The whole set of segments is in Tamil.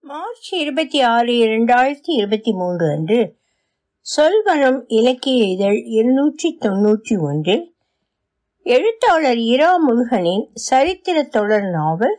மார்ச் இருபத்தி ஆறு இரண்டாயிரத்தி இருபத்தி மூன்று அன்று சொல்வனம் இலக்கிய இதழ் இருநூற்றி தொன்னூற்றி ஒன்றில் எழுத்தாளர் இரா முருகனின் சரித்திர தொடர் நாவல்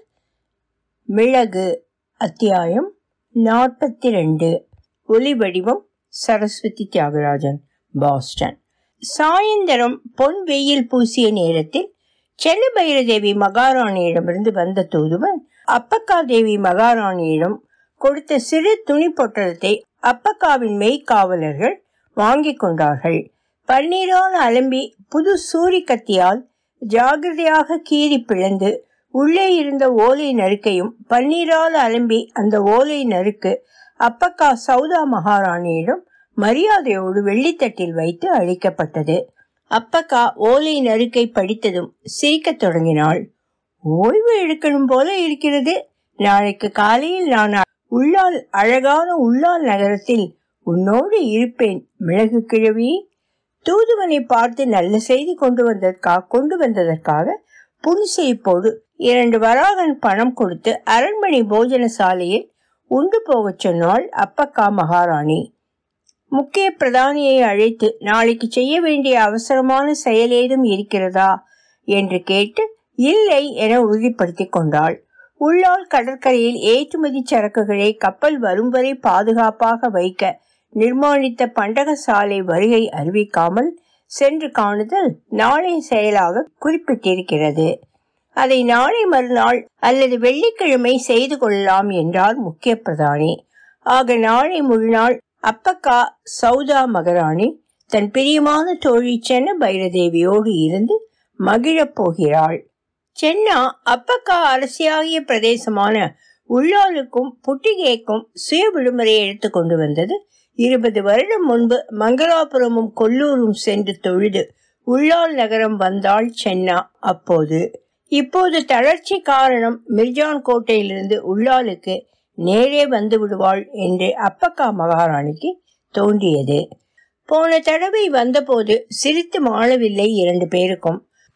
மிளகு அத்தியாயம் நாற்பத்தி ரெண்டு ஒலிவடிவம் சரஸ்வதி தியாகராஜன் பாஸ்டன் சாயந்தரம் பொன் வெயில் பூசிய நேரத்தில் செல்லபைரதேவி மகாராணியிடமிருந்து வந்த தூதுவன் அப்பக்காதேவி மகாராணியிடம் கொடுத்த சிறு துணி பொட்டலத்தை அப்பக்காவின் மெய்க்காவலர்கள் வாங்கிக் கொண்டார்கள் பன்னீரால் அலம்பி புது சூரி கத்தியால் ஜாகிரதையாக கீறி பிளந்து உள்ளே இருந்த ஓலை நறுக்கையும் பன்னீரால் அலம்பி அந்த ஓலை நறுக்கு அப்பக்கா சௌதா மகாராணியிடம் மரியாதையோடு வெள்ளித்தட்டில் வைத்து அளிக்கப்பட்டது அப்பக்கா ஓலை நறுக்கை படித்ததும் சிரிக்கத் தொடங்கினாள் ஓய்வு எடுக்கணும் போல இருக்கிறது நாளைக்கு காலையில் நான் உள்ளால் அழகான உள்ளால் நகரத்தில் உன்னோடு இருப்பேன் மிளகு கிழவி தூதுவனை பார்த்து நல்ல செய்தி கொண்டு வந்ததற்காக கொண்டு வந்ததற்காக புன்சிரிப்போடு இரண்டு வராகன் பணம் கொடுத்து அரண்மனை போஜன சாலையில் உண்டு போகச் சொன்னாள் அப்பக்கா மகாராணி முக்கிய பிரதானியை அழைத்து நாளைக்கு செய்ய வேண்டிய அவசரமான செயல் ஏதும் இருக்கிறதா என்று கேட்டு இல்லை என உறுதிப்படுத்தி கொண்டாள் உள்ளால் கடற்கரையில் ஏற்றுமதி சரக்குகளை கப்பல் வரும் வரை பாதுகாப்பாக வைக்க நிர்மாணித்த பண்டக சாலை வருகை அறிவிக்காமல் சென்று காணுதல் நாளை செயலாக குறிப்பிட்டிருக்கிறது அதை நாளை மறுநாள் அல்லது வெள்ளிக்கிழமை செய்து கொள்ளலாம் என்றார் முக்கிய பிரதானி ஆக நாளை முழுநாள் அப்பக்கா சௌதா மகராணி தன் பிரியமான தோழி சென்ன பைரதேவியோடு இருந்து மகிழப் போகிறாள் சென்னா அப்பக்கா அரசியாகிய பிரதேசமான உள்ளாலுக்கும் புட்டிகேக்கும் சுய விடுமுறை எடுத்து கொண்டு வந்தது இருபது வருடம் முன்பு மங்களாபுரமும் கொல்லூரும் சென்று தொழுது உள்ளால் நகரம் வந்தாள் சென்னா அப்போது இப்போது தளர்ச்சி காரணம் மிர்ஜான் கோட்டையிலிருந்து உள்ளாலுக்கு நேரே வந்து விடுவாள் என்று அப்பக்கா மகாராணிக்கு தோன்றியது போன தடவை வந்தபோது சிரித்து மாளவில்லை இரண்டு பேருக்கும்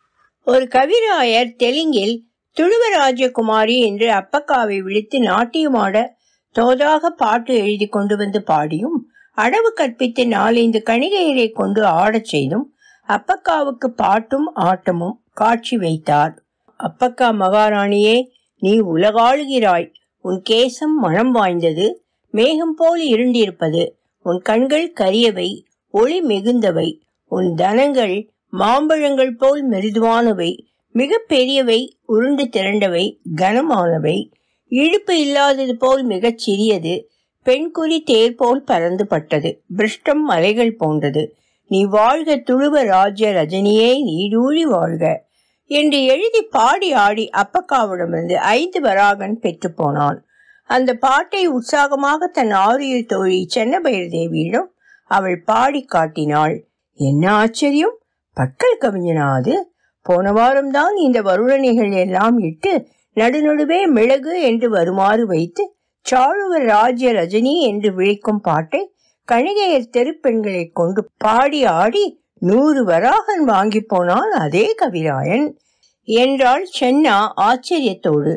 ஒரு கவிராயர் தெலுங்கில் துளுவராஜகுமாரி என்று அப்பக்காவை விழித்து நாட்டியமாட தோதாக பாட்டு எழுதி கொண்டு வந்து பாடியும் அடவு கற்பித்து நாலைந்து கணிகையரை கொண்டு ஆடச் செய்தும் அப்பக்காவுக்கு பாட்டும் ஆட்டமும் காட்சி வைத்தார் அப்பக்கா மகாராணியே நீ உலகாளுகிறாய் உன் கேசம் மனம் வாய்ந்தது மேகம் போல் இருண்டிருப்பது உன் கண்கள் கரியவை ஒளி மிகுந்தவை உன் தனங்கள் மாம்பழங்கள் போல் மெருதுவானவை மிக பெரியவை உருண்டு திரண்டவை கனமானவை இழுப்பு இல்லாதது போல் மிகச் சிறியது பெண்குறி தேர் போல் பறந்து பட்டது பிருஷ்டம் மலைகள் போன்றது நீ வாழ்க துளுவ ராஜ்ய ரஜினியே நீடூழி வாழ்க என்று எழுதி பாடி ஆடி அப்பக்காவிடமிருந்து ஐந்து வராகன் பெற்று போனான் அந்த பாட்டை உற்சாகமாக தன் ஆரியர் தோழி சென்னபைரதேவியிடம் அவள் பாடி காட்டினாள் என்ன ஆச்சரியம் பட்கள் கவிஞனாது போன வாரம்தான் இந்த வருடனைகள் எல்லாம் இட்டு நடுநடுவே மிளகு என்று வருமாறு வைத்து சாளுவர் ராஜ்ய ரஜினி என்று விழிக்கும் பாட்டை கணிகையர் தெருப்பெண்களை கொண்டு பாடி ஆடி நூறு வராகன் வாங்கி போனான் அதே கவிராயன் என்றாள் சென்னா ஆச்சரியத்தோடு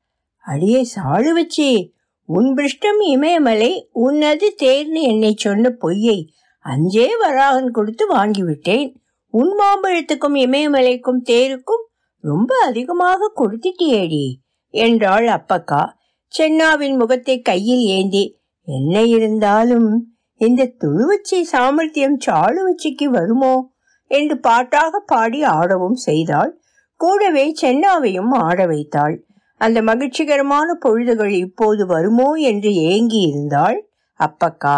அடியே சாழு வச்சி உன் பிருஷ்டம் இமயமலை உன்னது தேர்னு என்னை சொன்ன பொய்யை அஞ்சே வராகன் கொடுத்து வாங்கிவிட்டேன் உன் மாம்பழத்துக்கும் இமயமலைக்கும் தேருக்கும் ரொம்ப அதிகமாக கொடுத்துட்டியேடி என்றாள் அப்பக்கா சென்னாவின் முகத்தை கையில் ஏந்தி என்ன இருந்தாலும் இந்த துளுவச்சி சாமர்த்தியம் சாளுவச்சிக்கு வருமோ என்று பாட்டாக பாடி ஆடவும் செய்தாள் கூடவே சென்னாவையும் ஆட வைத்தாள் அந்த மகிழ்ச்சிகரமான பொழுதுகள் இப்போது வருமோ என்று ஏங்கி இருந்தாள் அப்பக்கா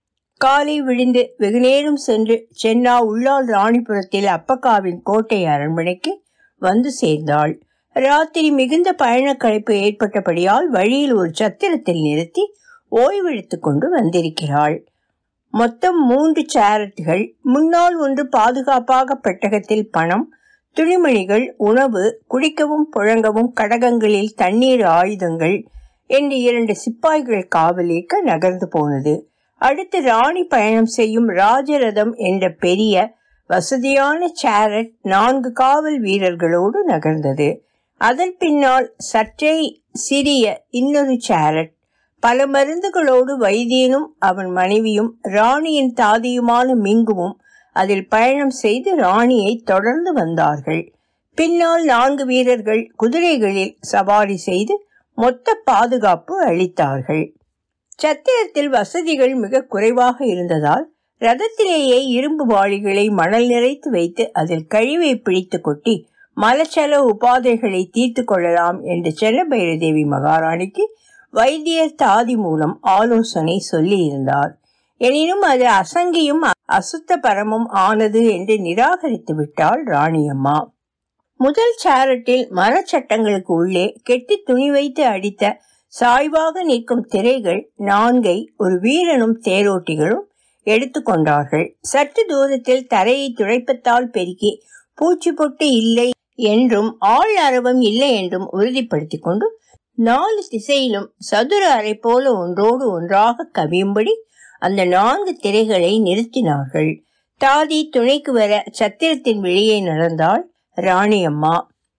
காலை விழுந்து வெகுநேரம் சென்று சென்னா உள்ளால் ராணிபுரத்தில் அப்பக்காவின் கோட்டை அரண்மனைக்கு வந்து சேர்ந்தாள் ராத்திரி மிகுந்த பயணக்களைப்பு ஏற்பட்டபடியால் வழியில் ஒரு சத்திரத்தில் நிறுத்தி ஓய்வெடுத்துக் கொண்டு வந்திருக்கிறாள் மொத்தம் மூன்று சேரட்டுகள் முன்னால் ஒன்று பாதுகாப்பாக பெட்டகத்தில் பணம் துணிமணிகள் உணவு குடிக்கவும் புழங்கவும் கடகங்களில் தண்ணீர் ஆயுதங்கள் என்று இரண்டு சிப்பாய்கள் காவலிக்க நகர்ந்து போனது அடுத்து ராணி பயணம் செய்யும் ராஜரதம் என்ற பெரிய வசதியான சேரட் நான்கு காவல் வீரர்களோடு நகர்ந்தது அதன் பின்னால் சற்றே சிறிய இன்னொரு சேரட் பல மருந்துகளோடு வைத்தியனும் அவன் மனைவியும் ராணியின் தாதியுமான மிங்குவும் அதில் பயணம் செய்து ராணியை தொடர்ந்து வந்தார்கள் பின்னால் நான்கு வீரர்கள் குதிரைகளில் சவாரி செய்து மொத்த பாதுகாப்பு அளித்தார்கள் சத்திரத்தில் வசதிகள் மிக குறைவாக இருந்ததால் ரதத்திலேயே இரும்பு வாளிகளை மணல் நிறைத்து வைத்து அதில் கழிவை பிடித்து கொட்டி மலச்சல உபாதைகளை தீர்த்து கொள்ளலாம் என்று செல்லபைரதேவி மகாராணிக்கு வைத்தியர் தாதி மூலம் ஆலோசனை சொல்லி இருந்தார் எனினும் அது அசங்கியும் அசுத்த பரமும் ஆனது என்று நிராகரித்து விட்டாள் ராணியம்மா முதல் சாரட்டில் மரச்சட்டங்களுக்கு உள்ளே கெட்டி துணி வைத்து அடித்த சாய்வாக நிற்கும் திரைகள் நான்கை ஒரு வீரனும் தேரோட்டிகளும் எடுத்துக்கொண்டார்கள் சற்று தூரத்தில் தரையை துடைப்பத்தால் பெருக்கி பூச்சி பொட்டு இல்லை என்றும் ஆள் அரவம் இல்லை என்றும் உறுதிப்படுத்திக் கொண்டு நாலு திசையிலும் சதுர அறை போல ஒன்றோடு ஒன்றாக கவியும்படி அந்த நான்கு திரைகளை நிறுத்தினார்கள் தாதி துணைக்கு வர சத்திரத்தின் வெளியே நடந்தாள் ராணியம்மா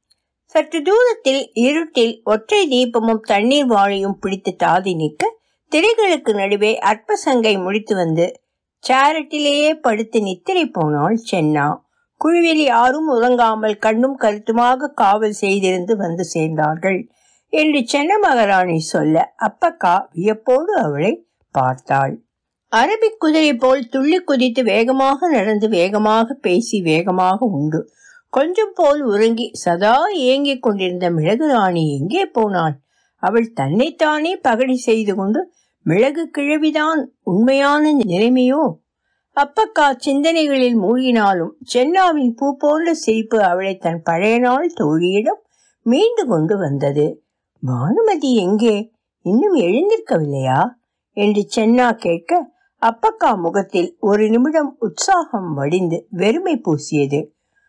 சற்று தூரத்தில் இருட்டில் ஒற்றை தீபமும் தண்ணீர் வாழையும் பிடித்து தாதி நிற்க திரைகளுக்கு நடுவே அற்பசங்கை முடித்து வந்து சாரட்டிலேயே படுத்து நித்திரை போனாள் சென்னா குழுவில் யாரும் உறங்காமல் கண்ணும் கருத்துமாக காவல் செய்திருந்து வந்து சேர்ந்தார்கள் என்று சென்ன மகாராணி சொல்ல அப்பக்கா வியப்போடு அவளை பார்த்தாள் அரபிக் குதிரை போல் துள்ளி குதித்து வேகமாக நடந்து வேகமாக பேசி வேகமாக உண்டு கொஞ்சம் போல் உறங்கி சதா ஏங்கிக் கொண்டிருந்த மிளகு ராணி எங்கே போனாள் அவள் தன்னைத்தானே பகடி செய்து கொண்டு மிளகு கிழவிதான் உண்மையான நிலைமையோ அப்பக்கா சிந்தனைகளில் மூழ்கினாலும் சென்னாவின் பூ போன்ற சிரிப்பு அவளை தன் பழைய நாள் தோழியிடம் மீண்டு கொண்டு வந்தது பானுமதி எங்கே இன்னும் எழுந்திருக்கவில்லையா என்று சென்னா கேட்க அப்பக்கா முகத்தில் ஒரு நிமிடம் உற்சாகம் வடிந்து வெறுமை பூசியது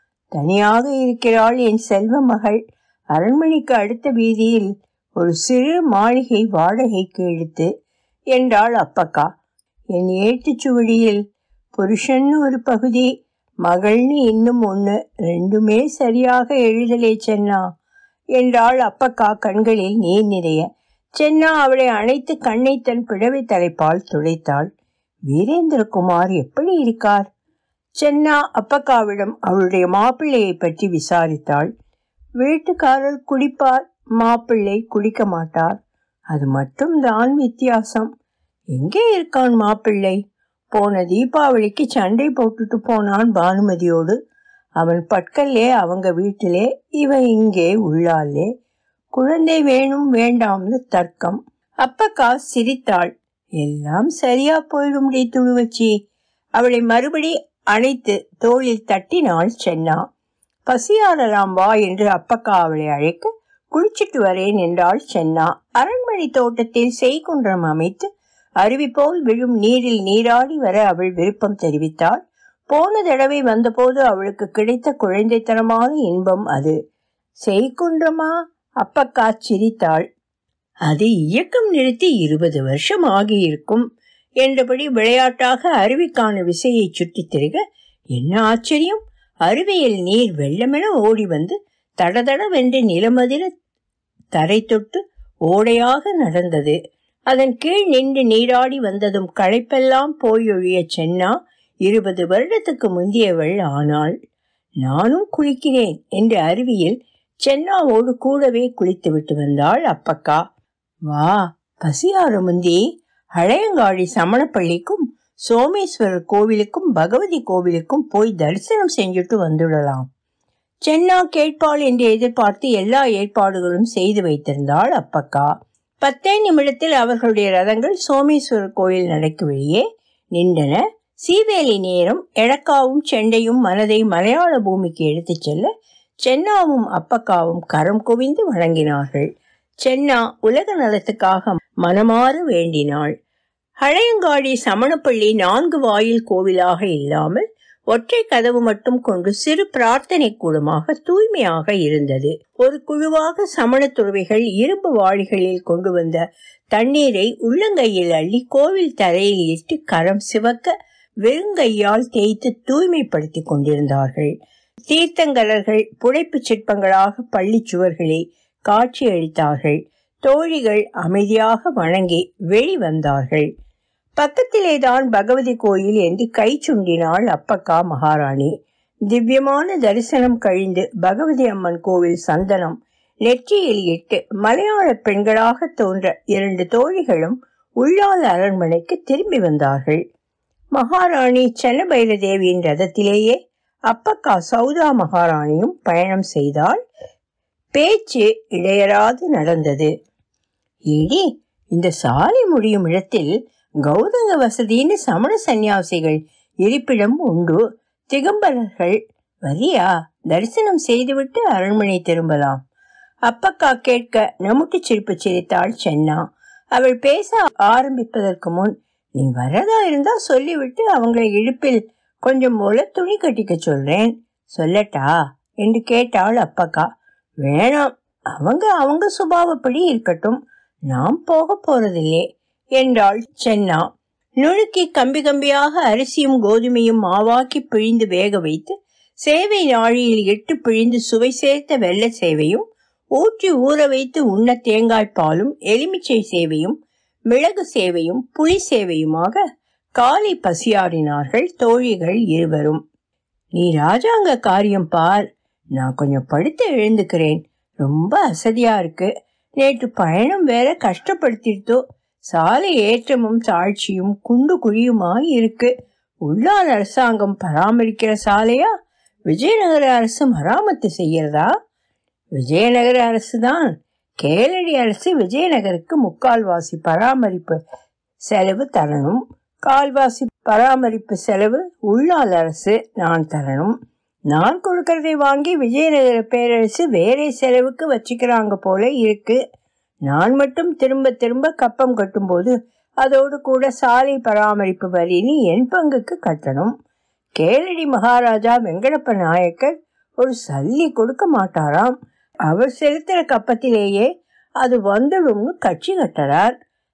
தனியாக இருக்கிறாள் என் செல்வ மகள் அரண்மனைக்கு அடுத்த வீதியில் ஒரு சிறு மாளிகை வாடகைக்கு எடுத்து என்றாள் அப்பக்கா என் ஏட்டுச் சுவடியில் புருஷன்னு ஒரு பகுதி மகள்னு இன்னும் ஒன்று ரெண்டுமே சரியாக எழுதலே சென்னா என்றாள் அப்பக்கா கண்களில் நீர் நிறைய சென்னா அவளை அணைத்து கண்ணை தன் பிழவை தலைப்பால் துடைத்தாள் வீரேந்திரகுமார் எப்படி இருக்கார் சென்னா அப்பக்காவிடம் அவளுடைய மாப்பிள்ளையை பற்றி விசாரித்தாள் வீட்டுக்காரர் குடிப்பார் மாப்பிள்ளை குடிக்க மாட்டார் அது மட்டும் தான் வித்தியாசம் எங்கே இருக்கான் மாப்பிள்ளை போன தீபாவளிக்கு சண்டை போட்டுட்டு போனான் பானுமதியோடு அவன் பட்கல்லே அவங்க வீட்டிலே இவன் இங்கே உள்ளாலே குழந்தை வேணும் வேண்டாம்னு தர்க்கம் அப்பக்கா சிரித்தாள் எல்லாம் சரியா போயிடும்டி துளுவச்சி அவளை மறுபடி அணைத்து தோளில் தட்டினாள் சென்னா பசியாரலாம் வா என்று அப்பக்கா அவளை அழைக்க குளிச்சிட்டு வரேன் என்றாள் சென்னா அரண்மனை தோட்டத்தில் செய்குன்றம் அமைத்து அருவி போல் விழும் நீரில் நீராடி வர அவள் விருப்பம் தெரிவித்தாள் போன தடவை வந்தபோது அவளுக்கு கிடைத்த குழந்தைத்தனமான இன்பம் அது செய்குன்றமா அப்பக்கா சிரித்தாள் அது இயக்கம் நிறுத்தி இருபது வருஷம் ஆகியிருக்கும் என்றபடி விளையாட்டாக அருவிக்கான விசையை சுற்றித் திரிக என்ன ஆச்சரியம் அருவியில் நீர் வெள்ளமென ஓடி வந்து தடதடவென்று நிலமதிர தரை தொட்டு ஓடையாக நடந்தது அதன் கீழ் நின்று நீராடி வந்ததும் களைப்பெல்லாம் போயொழிய சென்னா இருபது வருடத்துக்கு முந்தியவள் ஆனாள் நானும் குளிக்கிறேன் என்று அருவியில் சென்னாவோடு கூடவே குளித்து விட்டு வந்தாள் அப்பக்கா வா பசியார முந்தி ஹழையங்காடி சமணப்பள்ளிக்கும் சோமேஸ்வரர் கோவிலுக்கும் பகவதி கோவிலுக்கும் போய் தரிசனம் செஞ்சுட்டு வந்துடலாம் சென்னா கேட்பாள் என்று எதிர்பார்த்து எல்லா ஏற்பாடுகளும் செய்து வைத்திருந்தாள் அப்பக்கா பத்தே நிமிடத்தில் அவர்களுடைய ரதங்கள் சோமேஸ்வரர் கோயில் நடக்கு வெளியே நின்றன சீவேலி நேரம் எழக்காவும் செண்டையும் மனதை மலையாள பூமிக்கு எடுத்துச் செல்ல சென்னாவும் அப்பக்காவும் கரம் குவிந்து வழங்கினார்கள் சென்னா உலக நலத்துக்காக மனமாறு வேண்டினாள் ஹழையங்காடி சமணப்பள்ளி நான்கு வாயில் கோவிலாக இல்லாமல் ஒற்றை கதவு மட்டும் கொண்டு சிறு பிரார்த்தனை கூடமாக தூய்மையாக இருந்தது ஒரு குழுவாக சமண துறவிகள் இரும்பு வாளிகளில் கொண்டு வந்த தண்ணீரை உள்ளங்கையில் அள்ளி கோவில் தரையில் இட்டு கரம் சிவக்க வெறுங்கையால் தேய்த்து தூய்மைப்படுத்தி கொண்டிருந்தார்கள் தீர்த்தங்கரர்கள் புடைப்பு சிற்பங்களாக பள்ளி சுவர்களை காட்சியளித்தார்கள் தோழிகள் அமைதியாக வணங்கி வெளிவந்தார்கள் பக்கத்திலேதான் பகவதி கோயில் என்று கை சுண்டினாள் அப்பக்கா மகாராணி திவ்யமான தரிசனம் கழிந்து பகவதி அம்மன் கோவில் சந்தனம் நெற்றியில் இட்டு மலையாள பெண்களாக தோன்ற இரண்டு தோழிகளும் உள்ளால் அரண்மனைக்கு திரும்பி வந்தார்கள் மகாராணி சென்னபைர தேவியின் ரதத்திலேயே அப்பக்கா சௌதா மகாராணியும் பயணம் செய்தால் பேச்சு இடையராது நடந்தது இடி இந்த சாலை முடியும் இடத்தில் கௌதங்க வசதின்னு சமண சந்நியாசிகள் இருப்பிடம் உண்டு திகம்பரர்கள் வரியா தரிசனம் செய்துவிட்டு அரண்மனை திரும்பலாம் அப்பக்கா கேட்க நமுட்டு சிரிப்பு சிரித்தாள் சென்னா அவள் பேச ஆரம்பிப்பதற்கு முன் நீ வரதா இருந்தா சொல்லிவிட்டு அவங்களை இழுப்பில் கொஞ்சம் போல துணி கட்டிக்க சொல்றேன் சொல்லட்டா என்று கேட்டாள் அப்பக்கா வேணாம் அவங்க அவங்க சுபாவப்படி இருக்கட்டும் நாம் போக போறதில்லே என்றாள் சென்னா நுணுக்கி கம்பி கம்பியாக அரிசியும் கோதுமையும் மாவாக்கி பிழிந்து வேக வைத்து சேவை நாழியில் எட்டு பிழிந்து சுவை சேர்த்த வெள்ள சேவையும் ஊற்றி ஊற வைத்து உண்ண தேங்காய் பாலும் எலுமிச்சை சேவையும் மிளகு சேவையும் புளி சேவையுமாக காலை பசியாடினார்கள் தோழிகள் இருவரும் நீ ராஜாங்க காரியம் பார் நான் கொஞ்சம் படுத்து எழுந்துக்கிறேன் ரொம்ப அசதியா இருக்கு நேற்று பயணம் வேற கஷ்டப்படுத்திட்டோ சாலை ஏற்றமும் தாழ்ச்சியும் குண்டு குழியுமாய் இருக்கு உள்ளால் அரசாங்கம் பராமரிக்கிற சாலையா விஜயநகர அரசு மராமத்து செய்யறதா விஜயநகர அரசு தான் கேளடி அரசு விஜயநகருக்கு முக்கால்வாசி பராமரிப்பு செலவு தரணும் கால்வாசி பராமரிப்பு செலவு உள்ளால் அரசு நான் தரணும் நான் கொடுக்கறதை வாங்கி விஜயநகர பேரரசு வேறே செலவுக்கு வச்சுக்கிறாங்க போல இருக்கு நான் மட்டும் திரும்ப திரும்ப கப்பம் கட்டும்போது அதோடு கூட சாலை பராமரிப்பு வரின்னு என் பங்குக்கு கட்டணும் கேளடி மகாராஜா வெங்கடப்ப நாயக்கர் ஒரு சல்லி கொடுக்க மாட்டாராம் அவர் செலுத்துற கப்பத்திலேயே அது வந்துடும்னு கட்சி கட்டுறார்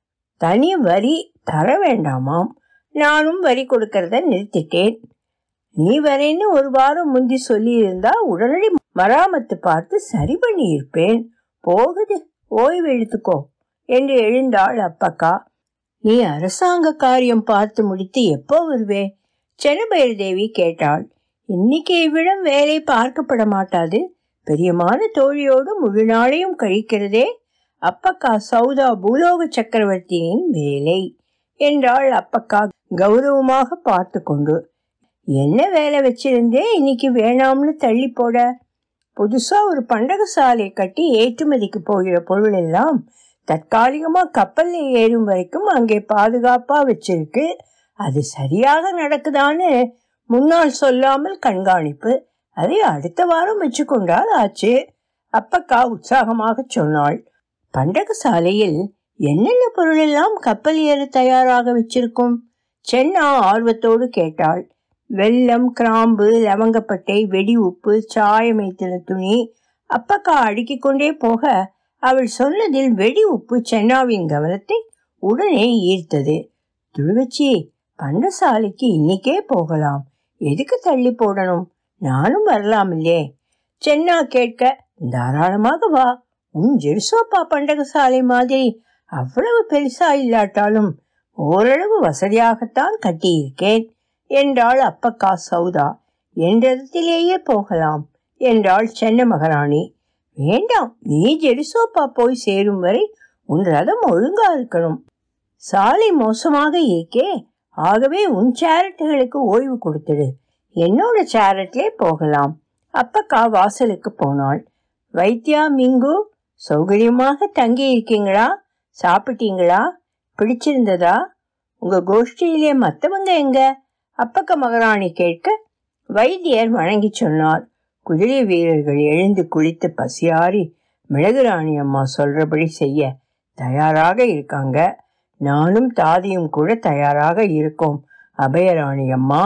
தனி வரி தர வேண்டாமாம் நானும் வரி கொடுக்கறத நிறுத்திட்டேன் நீ வரேன்னு ஒரு வாரம் முந்தி சொல்லியிருந்தா உடனடி மராமத்து பார்த்து சரி பண்ணி இருப்பேன் போகுது ஓய்வு எடுத்துக்கோ என்று எழுந்தாள் அப்பக்கா நீ அரசாங்க காரியம் பார்த்து முடித்து எப்போ வருவே சென்னபைர தேவி கேட்டாள் இன்னைக்கு இவ்விடம் வேலை பார்க்கப்பட மாட்டாது பெரியமான தோழியோடு முழு நாளையும் கழிக்கிறதே அப்பக்கா சௌதா பூலோக சக்கரவர்த்தியின் வேலை என்றாள் அப்பக்கா கௌரவமாக பார்த்து கொண்டு என்ன வேலை வச்சிருந்தே இன்னைக்கு வேணாம்னு தள்ளி போட புதுசா ஒரு பண்டக சாலை கட்டி ஏற்றுமதிக்கு போகிற பொருள் எல்லாம் தற்காலிகமா கப்பல்ல ஏறும் வரைக்கும் அங்கே பாதுகாப்பா வச்சிருக்கு அது சரியாக நடக்குதான்னு முன்னால் சொல்லாமல் கண்காணிப்பு அதை அடுத்த வாரம் வச்சுக்கொண்டால் ஆச்சு அப்பக்கா உற்சாகமாக சொன்னாள் பண்டக சாலையில் என்னென்ன பொருள் எல்லாம் கப்பல் ஏற தயாராக வச்சிருக்கும் சென்னா ஆர்வத்தோடு கேட்டாள் வெல்லம் கிராம்பு லவங்கப்பட்டை வெடி உப்பு சாயம் வைத்தின துணி அப்பக்கா அடுக்கிக் கொண்டே போக அவள் சொன்னதில் வெடி உப்பு சென்னாவின் கவனத்தை உடனே ஈர்த்தது துளுவச்சி பண்டசாலைக்கு இன்னைக்கே போகலாம் எதுக்கு தள்ளி போடணும் நானும் வரலாம் இல்லே சென்னா கேட்க தாராளமாக வா உன் ஜெருசோப்பா பண்டகசாலை மாதிரி அவ்வளவு பெருசா இல்லாட்டாலும் ஓரளவு வசதியாகத்தான் கட்டியிருக்கேன் என்றாள் அப்பக்கா சௌதா என்றதிலேயே போகலாம் என்றாள் சென்ன மகாராணி வேண்டாம் நீ ஜெருசோப்பா போய் சேரும் வரை உன் ரதம் ஒழுங்கா இருக்கணும் சாலை மோசமாக இருக்கே ஆகவே உன் சேரட்டுகளுக்கு ஓய்வு கொடுத்துடு என்னோட சேரட்லே போகலாம் அப்பக்கா வாசலுக்கு போனாள் வைத்தியா மிங்கு சௌகரியமாக தங்கி இருக்கீங்களா சாப்பிட்டீங்களா பிடிச்சிருந்ததா உங்க கோஷ்டியிலே மத்தவங்க எங்க அப்பக்க மகாராணி கேட்க வைத்தியர் வணங்கி சொன்னார் குதிரை வீரர்கள் எழுந்து குளித்து பசியாறி மிளகுராணி அம்மா சொல்றபடி செய்ய தயாராக இருக்காங்க நானும் தாதியும் கூட தயாராக இருக்கோம் அபயராணி அம்மா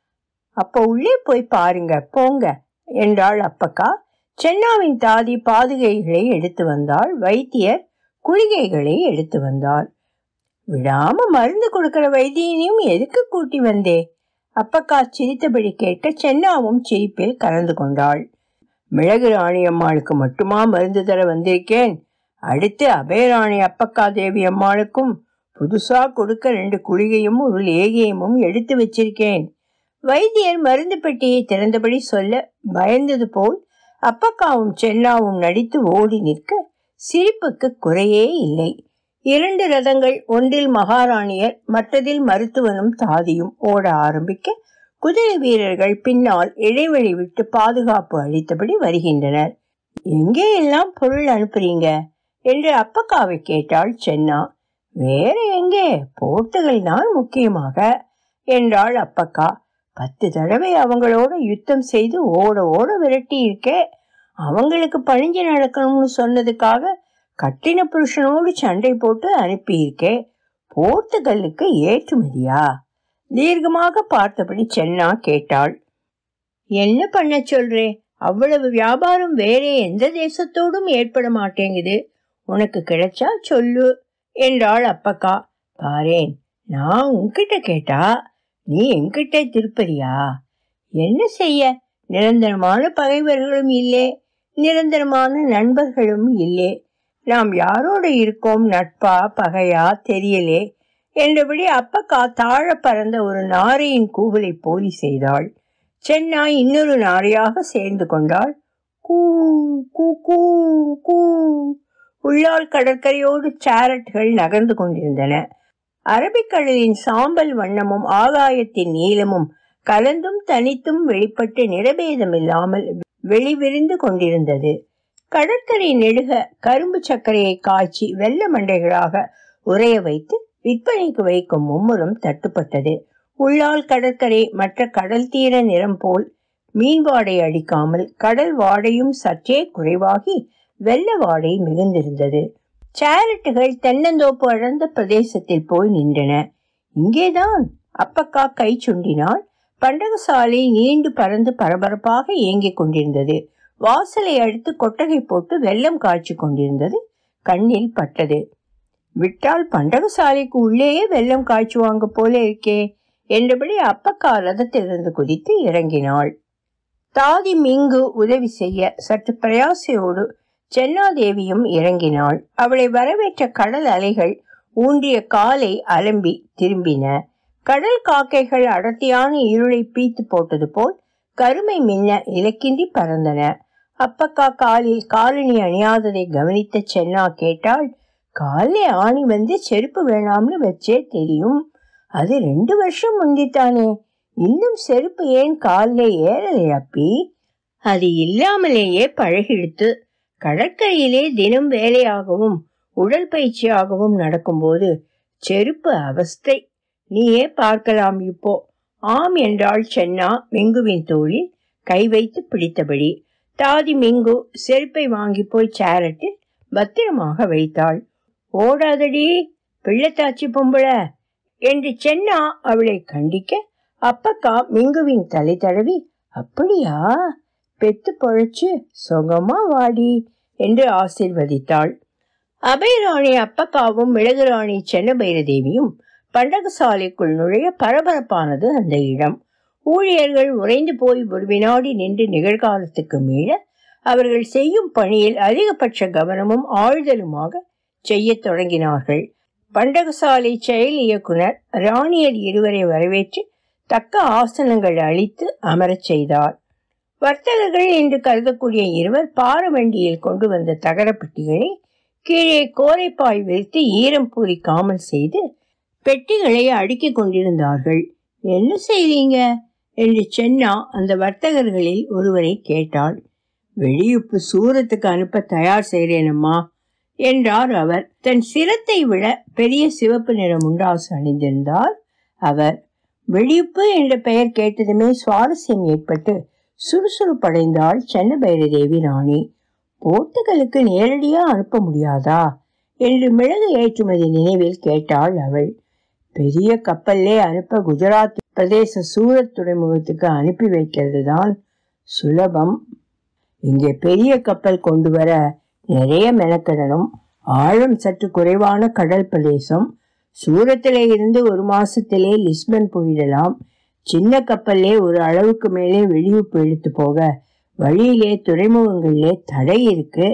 அப்போ உள்ளே போய் பாருங்க போங்க என்றாள் அப்பக்கா சென்னாவின் தாதி பாதுகைகளை எடுத்து வந்தாள் வைத்தியர் குளிகைகளை எடுத்து வந்தார் விடாம மருந்து கொடுக்கிற வைத்தியனையும் எதுக்கு கூட்டி வந்தே அப்பக்கா சிரித்தபடி கேட்க சென்னாவும் சிரிப்பில் கலந்து கொண்டாள் மிளகு ராணியம்மாளுக்கு மட்டுமா மருந்து தர வந்திருக்கேன் அடுத்து அபயராணி அப்பக்கா தேவி அம்மாளுக்கும் புதுசா கொடுக்க ரெண்டு குளிகையும் ஒரு லேகியமும் எடுத்து வச்சிருக்கேன் வைத்தியர் மருந்து பெட்டியை திறந்தபடி சொல்ல பயந்தது போல் அப்பக்காவும் சென்னாவும் நடித்து ஓடி நிற்க சிரிப்புக்கு குறையே இல்லை இரண்டு ரதங்கள் ஒன்றில் மகாராணியர் மற்றதில் மருத்துவனும் தாதியும் ஓட ஆரம்பிக்க குதிரை வீரர்கள் பின்னால் இடைவெளி விட்டு பாதுகாப்பு அளித்தபடி வருகின்றனர் எங்கே எல்லாம் பொருள் அனுப்புறீங்க என்று அப்பக்காவை கேட்டாள் சென்னா வேற எங்கே போர்ட்டுகள் தான் முக்கியமாக என்றாள் அப்பக்கா பத்து தடவை அவங்களோட யுத்தம் செய்து ஓட ஓட விரட்டி இருக்கே அவங்களுக்கு பணிஞ்சு நடக்கணும்னு சொன்னதுக்காக கட்டின புருஷனோடு சண்டை போட்டு அனுப்பியிருக்கே போர்த்துகல்லுக்கு ஏற்றுமதியா தீர்க்கமாக பார்த்தபடி சென்னா கேட்டாள் என்ன பண்ண சொல்றே அவ்வளவு வியாபாரம் வேற எந்த தேசத்தோடும் ஏற்பட மாட்டேங்குது உனக்கு கிடைச்சா சொல்லு என்றாள் அப்பக்கா பாரேன் நான் உன்கிட்ட கேட்டா நீ என்கிட்ட திருப்பறியா என்ன செய்ய நிரந்தரமான பகைவர்களும் இல்லே நிரந்தரமான நண்பர்களும் இல்லே நாம் யாரோட இருக்கோம் நட்பா பகையா தெரியலே என்றபடி அப்பக்கா தாழ பறந்த ஒரு நாரையின் கூவலை போலி செய்தாள் சென்னா இன்னொரு நாரையாக சேர்ந்து கொண்டாள் கூ கூ கூ கூ உள்ளால் கடற்கரையோடு சேரட்கள் நகர்ந்து கொண்டிருந்தன அரபிக்கடலின் சாம்பல் வண்ணமும் ஆகாயத்தின் நீளமும் கலந்தும் தனித்தும் வெளிப்பட்டு நிறபேதமில்லாமல் வெளிவிரிந்து கொண்டிருந்தது கடற்கரை நெடுக கரும்பு சர்க்கரையை காய்ச்சி வெள்ள மண்டைகளாக உறைய வைத்து விற்பனைக்கு வைக்கும் மும்முரம் தட்டுப்பட்டது உள்ளால் கடற்கரை மற்ற கடல் தீர நிறம் போல் மீன் வாடை அடிக்காமல் கடல் வாடையும் சற்றே குறைவாகி வெள்ள வாடை மிகுந்திருந்தது சேரட்டுகள் தென்னந்தோப்பு அழந்த பிரதேசத்தில் போய் நின்றன இங்கேதான் அப்பக்கா கை சுண்டினால் பண்டகசாலை நீண்டு பறந்து பரபரப்பாக இயங்கிக் கொண்டிருந்தது வாசலை அடுத்து கொட்டகை போட்டு வெள்ளம் காய்ச்சி கொண்டிருந்தது கண்ணில் பட்டது விட்டால் பண்டகசாலைக்கு உள்ளேயே வெள்ளம் காய்ச்சுவாங்க போல இருக்கே என்றபடி அப்பக்கா ரதத்திலிருந்து குதித்து இறங்கினாள் தாதி மிங்கு உதவி செய்ய சற்று பிரயாசையோடு சென்னாதேவியும் இறங்கினாள் அவளை வரவேற்ற கடல் அலைகள் ஊன்றிய காலை அலம்பி திரும்பின கடல் காக்கைகள் அடர்த்தியான இருளை பீத்து போட்டது போல் கருமை மின்ன இலக்கின்றி பறந்தன அப்பக்கா காலில் காலணி அணியாததை கவனித்த சென்னா கேட்டாள் காலே ஆணி வந்து செருப்பு வேணாம்னு வச்சே தெரியும் அது ரெண்டு வருஷம் முந்தித்தானே இன்னும் செருப்பு ஏன் காலில் ஏறலையாப்பி அது இல்லாமலேயே பழகிடுத்து கடற்கரையிலே தினம் வேலையாகவும் உடல் பயிற்சியாகவும் நடக்கும்போது செருப்பு அவஸ்தை நீயே பார்க்கலாம் இப்போ ஆம் என்றாள் சென்னா மிங்குவின் தோளில் கை வைத்து பிடித்தபடி தாதி மிங்கு செருப்பை வாங்கி போய் சேரட்டில் பத்திரமாக வைத்தாள் ஓடாதடி பிள்ளைத்தாச்சி பொம்பள என்று சென்னா அவளை கண்டிக்க அப்பக்கா மிங்குவின் தலை தடவி அப்படியா பெத்து பொழைச்சு சுகமா வாடி என்று ஆசிர்வதித்தாள் அபயராணி அப்பக்காவும் மிளகுராணி சென்னபைரதேவியும் பண்டகசாலைக்குள் நுழைய பரபரப்பானது அந்த இடம் ஊழியர்கள் உறைந்து போய் ஒரு வினாடி நின்று நிகழ்காலத்துக்கு மீள அவர்கள் செய்யும் பணியில் அதிகபட்ச கவனமும் ஆழ்தலுமாக செய்யத் தொடங்கினார்கள் பண்டகசாலை செயல் இயக்குனர் ராணியர் இருவரை வரவேற்று தக்க ஆசனங்கள் அளித்து அமரச் செய்தார் வர்த்தகர்கள் என்று கருதக்கூடிய இருவர் பாரவண்டியில் கொண்டு வந்த தகரப்பெட்டிகளை கீழே கோரைப்பாய் விரித்து ஈரம் பூரிக்காமல் செய்து பெட்டிகளை அடுக்கிக் கொண்டிருந்தார்கள் என்ன செய்தீங்க என்று சென்னா அந்த வர்த்தகர்களில் ஒருவரை கேட்டாள் வெளியுப்பு சூரத்துக்கு அனுப்ப தயார் செய்கிறேனம்மா என்றார் அவர் தன் சிரத்தை விட பெரிய சிவப்பு நிற முண்டாசு அணிந்திருந்தார் அவர் வெளியுப்பு என்ற பெயர் கேட்டதுமே சுவாரஸ்யம் ஏற்பட்டு சுறுசுறுப்படைந்தாள் சென்னபைரதேவி ராணி போர்த்துகலுக்கு நேரடியா அனுப்ப முடியாதா என்று மிளகு ஏற்றுமதி நினைவில் கேட்டாள் அவள் பெரிய கப்பல்லே அனுப்ப குஜராத் பிரதேச சூரத் துறைமுகத்துக்கு அனுப்பி வைக்கிறது தான் சுலபம் இங்கே பெரிய கப்பல் கொண்டு வர நிறைய மெனக்கடணும் ஆழம் சற்று குறைவான கடல் பிரதேசம் சூரத்திலே இருந்து ஒரு மாசத்திலே லிஸ்பன் போயிடலாம் சின்ன கப்பல்லே ஒரு அளவுக்கு மேலே வெளியூப்பு எடுத்து போக வழியிலே துறைமுகங்களிலே தடை இருக்கு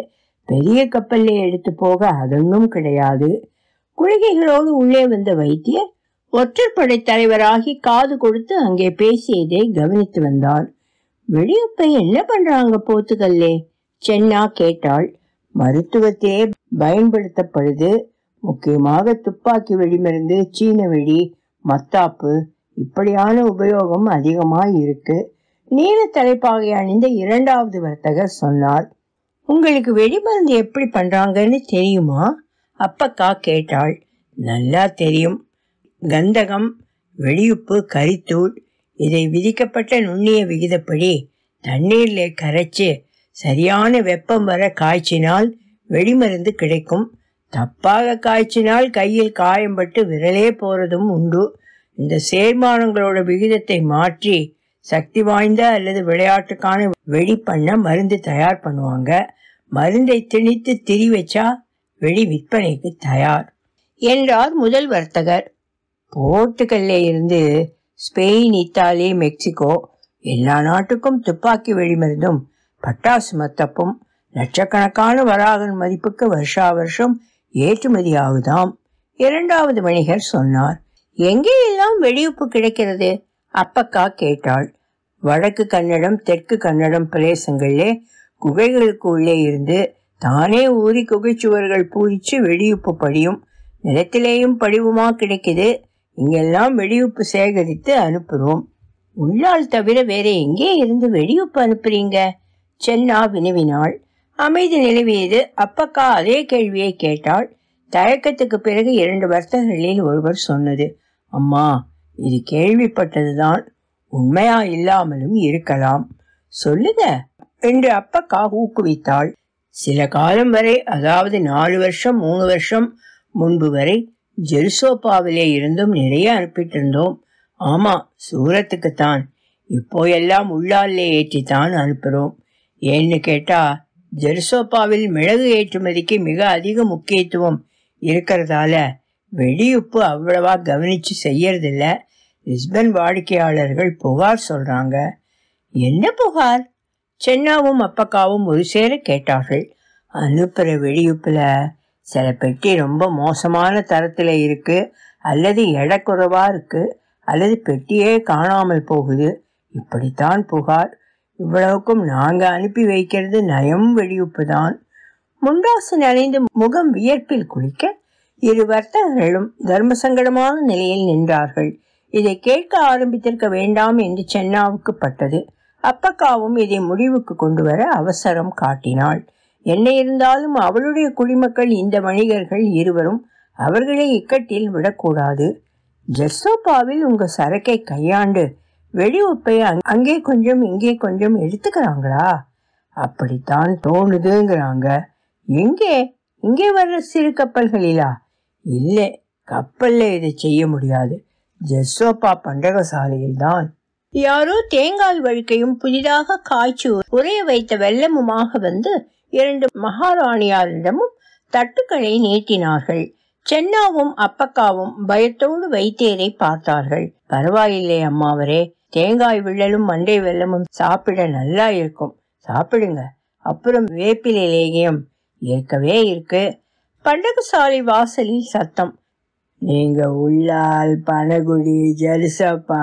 பெரிய கப்பல்ல எடுத்து போக அதொன்னும் கிடையாது குழந்தைகளோடு உள்ளே வந்த வைத்தியர் ஒற்றற்படை தலைவராகி காது கொடுத்து அங்கே பேசியதை கவனித்து வந்தார் வெளியப்பை என்ன பண்றாங்க போத்துக்கல்லே சென்னா கேட்டாள் மருத்துவத்திலே பயன்படுத்தப்படுது முக்கியமாக துப்பாக்கி வெடிமருந்து சீன வெடி மத்தாப்பு இப்படியான உபயோகம் அதிகமாய் இருக்கு நீல தலைப்பாகை அணிந்த இரண்டாவது வர்த்தகர் சொன்னார் உங்களுக்கு வெடிமருந்து எப்படி பண்றாங்கன்னு தெரியுமா அப்பக்கா கேட்டாள் நல்லா தெரியும் கந்தகம் வெடியுப்பு கரித்தூள் இதை விதிக்கப்பட்ட நுண்ணிய விகிதப்படி தண்ணீர்ல கரைச்சு சரியான வெப்பம் வர காய்ச்சினால் வெடிமருந்து கிடைக்கும் தப்பாக காய்ச்சினால் கையில் காயம்பட்டு விரலே போறதும் உண்டு இந்த சேர்மானங்களோட விகிதத்தை மாற்றி சக்தி வாய்ந்த அல்லது விளையாட்டுக்கான வெடி பண்ண மருந்து தயார் பண்ணுவாங்க மருந்தை திணித்து திரி வச்சா வெடி விற்பனைக்கு தயார் என்றார் முதல் வர்த்தகர் போர்த்துகல்ல இருந்து ஸ்பெயின் இத்தாலி மெக்சிகோ எல்லா நாட்டுக்கும் துப்பாக்கி வெடிமருந்தும் பட்டாசு மத்தப்பும் லட்சக்கணக்கான வராகன் மதிப்புக்கு வருஷா வருஷம் ஏற்றுமதி ஆகுதாம் இரண்டாவது வணிகர் சொன்னார் எங்கே எல்லாம் வெடியுப்பு கிடைக்கிறது அப்பக்கா கேட்டாள் வடக்கு கன்னடம் தெற்கு கன்னடம் பிரதேசங்களிலே குகைகளுக்கு உள்ளே இருந்து தானே ஊறி குகைச்சுவர்கள் பூரிச்சு வெடியுப்பு படியும் நிலத்திலேயும் படிவுமா கிடைக்குது இங்கெல்லாம் வெடியுப்பு சேகரித்து அனுப்புறோம் உள்ளால் தவிர வேற எங்கே இருந்து வெடியுப்பு அனுப்புறீங்க சென்னா வினவினாள் அமைதி நிலவியது அப்பக்கா அதே கேள்வியை கேட்டாள் தயக்கத்துக்கு பிறகு இரண்டு வர்த்தகர்களில் ஒருவர் சொன்னது அம்மா இது கேள்விப்பட்டதுதான் உண்மையா இல்லாமலும் இருக்கலாம் சொல்லுங்க என்று அப்பக்கா ஊக்குவித்தாள் சில காலம் வரை அதாவது நாலு வருஷம் மூணு வருஷம் முன்பு வரை ஜெருசோப்பாவிலே இருந்தும் நிறைய அனுப்பிட்டு இருந்தோம் ஆமா சூரத்துக்குத்தான் இப்போ எல்லாம் உள்ளாலே ஏற்றித்தான் அனுப்புறோம் ஏன்னு கேட்டா ஜெருசோப்பாவில் மிளகு ஏற்றுமதிக்கு மிக அதிக முக்கியத்துவம் இருக்கிறதால வெடியுப்பு அவ்வளவா கவனிச்சு செய்யறதில்ல லிஸ்பன் வாடிக்கையாளர்கள் புகார் சொல்றாங்க என்ன புகார் சென்னாவும் அப்பக்காவும் ஒரு சேர கேட்டார்கள் அனுப்புற வெடியுப்புல சில பெட்டி ரொம்ப மோசமான தரத்துல இருக்கு அல்லது எடை குறைவா இருக்கு அல்லது பெட்டியே காணாமல் போகுது இப்படித்தான் புகார் இவ்வளவுக்கும் நாங்க அனுப்பி வைக்கிறது நயம் வெடியுப்பு தான் முண்டாசு நனைந்து முகம் வியர்ப்பில் குளிக்க இரு வர்த்தகர்களும் தர்ம சங்கடமான நிலையில் நின்றார்கள் இதை கேட்க ஆரம்பித்திருக்க வேண்டாம் என்று சென்னாவுக்கு பட்டது அப்பக்காவும் இதை முடிவுக்கு கொண்டு வர அவசரம் காட்டினாள் என்ன இருந்தாலும் அவளுடைய குடிமக்கள் இந்த வணிகர்கள் இருவரும் அவர்களை இக்கட்டில் விடக்கூடாது ஜெர்சோப்பாவில் உங்க சரக்கை கையாண்டு வெடிவுப்பை அங்கே கொஞ்சம் இங்கே கொஞ்சம் எடுத்துக்கிறாங்களா அப்படித்தான் தோணுதுங்கிறாங்க எங்கே இங்கே வர்ற சிறு கப்பல்களிலா இல்லை கப்பல்ல இதை செய்ய முடியாது ஜெர்சோப்பா பண்டகசாலையில் தான் யாரோ தேங்காய் வழுக்கையும் புதிதாக காய்ச்சி உரைய வைத்த வெள்ளமுமாக வந்து இரண்டு மகாராணியாரிடமும் தட்டுக்களை நீட்டினார்கள் சென்னாவும் அப்பக்காவும் பயத்தோடு வைத்தியரை பார்த்தார்கள் பரவாயில்லை அம்மாவரே தேங்காய் விள்ளலும் மண்டை வெள்ளமும் சாப்பிட நல்லா இருக்கும் சாப்பிடுங்க அப்புறம் வேப்பிலை லேகியம் இருக்கவே இருக்கு பண்டகசாலை வாசலில் சத்தம் நீங்க உள்ளால் பனகுடி ஜெருசப்பா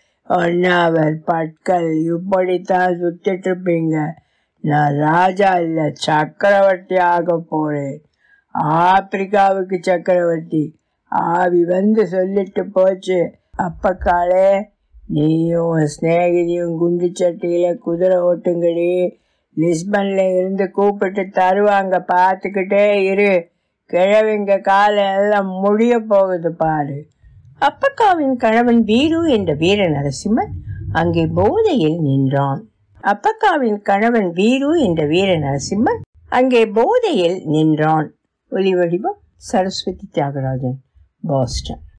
ஒன்னாவர் பட்கல் இப்படித்தான் சுத்திட்டு இருப்பீங்க நான் ராஜா இல்ல சக்கரவர்த்தி ஆக போறேன் ஆப்பிரிக்காவுக்கு சக்கரவர்த்தி ஆவி வந்து சொல்லிட்டு போச்சு அப்பக்காலே நீயும் ஸ்நேகிதியும் குண்டு சட்டியில குதிரை ஓட்டுங்கடி லிஸ்பன்ல இருந்து கூப்பிட்டு தருவாங்க பார்த்துக்கிட்டே இரு கிழவிங்க காலம் எல்லாம் முடிய போகுது பாரு அப்பக்காவின் கணவன் வீரு என்ற வீர நரசிம்மன் அங்கே போதையில் நின்றான் அப்பக்காவின் கணவன் வீரு என்ற வீர நரசிம்மன் அங்கே போதையில் நின்றான் ஒலி வடிவம் சரஸ்வதி தியாகராஜன் பாஸ்டன்